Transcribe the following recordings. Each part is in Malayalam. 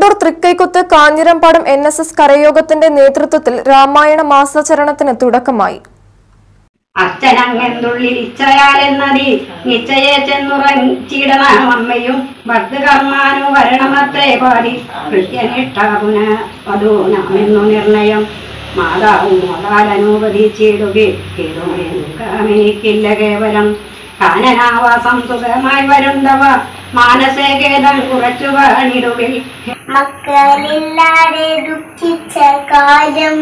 Nilambur Thrikkaikuthu Kanjirambadam N S S കരയോഗത്തിന്റെ നേതൃത്വത്തിൽ രാമായണ മാസാചരണത്തിന് തുടക്കമായി അച്ഛനങ്ങെന്തുള്ളിൽ ഇച്ഛയാലെന്നതി നിശ്ചയെ ചെന്നുറങ്ങിച്ചിടണം അമ്മയും ഭക്തകർമാനു വരണമത്രേ പാടി കൃത്യനിഷ്ഠാപുന വധൂനാമെന്നു നിർണയം മാതാവും മോതാലനുപതിച്ചിടുകയെനിക്കില്ല കേവലം കാനനാവാസം സുഖമായി വരുന്നവ മാനസേകേതം കുറച്ചു പണിടുവിൽ മക്കളില്ലാതെ ദുഃഖിച്ച കാലം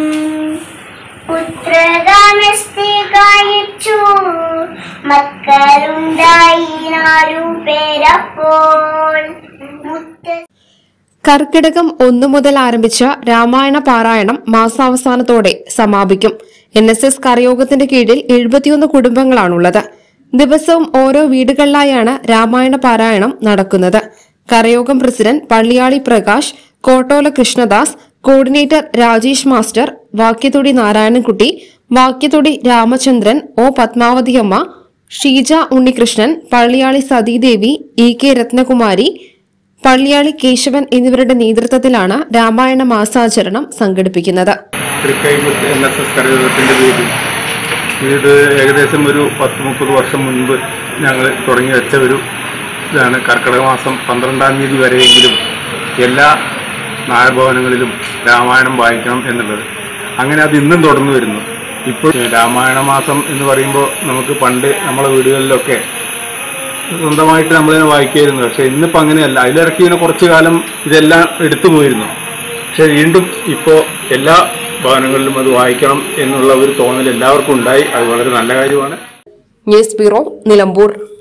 പുത്രകാമസ്തി കായിച്ചു മക്കളുണ്ടായി നാലു പേരപ്പോൾ മുത്ത കർക്കിടകം ഒന്നു മുതൽ ആരംഭിച്ച രാമായണ പാരായണം മാസാവസാനത്തോടെ സമാപിക്കും എൻ എസ് എസ് കരയോഗത്തിന്റെ കീഴിൽ എഴുപത്തിയൊന്ന് കുടുംബങ്ങളാണുള്ളത് ദിവസവും ഓരോ വീടുകളിലായാണ് രാമായണ പാരായണം നടക്കുന്നത് കരയോഗം president Palliyali Prakash Kottola Krishnadas coordinator Rajesh master Vakyathodi Narayanankutty Vakyathodi Ramachandran O Padmavathiyamma Sheeja Unnikrishnan Palliyali Sathidevi E K Ratnakumari Palliyali Keshavan എന്നിവരുടെ നേതൃത്വത്തിലാണ് രാമായണ മാസാചരണം സംഘടിപ്പിക്കുന്നത് തൃക്കൈമുത്ത് എൻ എസ് എസ് കരയോഗത്തിൻ്റെ പേരിൽ ഇത് ഏകദേശം ഒരു പത്ത് മുപ്പത് വർഷം മുൻപ് ഞങ്ങൾ തുടങ്ങി വെച്ച ഒരു ഇതാണ് കർക്കിടക മാസം പന്ത്രണ്ടാം തീയതി വരെയെങ്കിലും എല്ലാ നായഭവനങ്ങളിലും രാമായണം വായിക്കണം എന്നുള്ളത് അങ്ങനെ അത് ഇന്നും തുടർന്നു വരുന്നു ഇപ്പോൾ രാമായണ മാസം എന്ന് പറയുമ്പോൾ നമുക്ക് പണ്ട് നമ്മളെ വീടുകളിലൊക്കെ സ്വന്തമായിട്ട് നമ്മളിങ്ങനെ വായിക്കുമായിരുന്നു പക്ഷെ ഇന്നിപ്പോൾ അങ്ങനെയല്ല അതിലിറക്കി ഇങ്ങനെ കുറച്ചു കാലം ഇതെല്ലാം എടുത്തു പോയിരുന്നു പക്ഷെ വീണ്ടും ഇപ്പോൾ എല്ലാ ഭവനങ്ങളിലും അത് വായിക്കണം എന്നുള്ള ഒരു തോന്നൽ എല്ലാവർക്കും ഉണ്ടായി അത് വളരെ നല്ല കാര്യമാണ് ന്യൂസ് ബ്യൂറോ നിലമ്പൂർ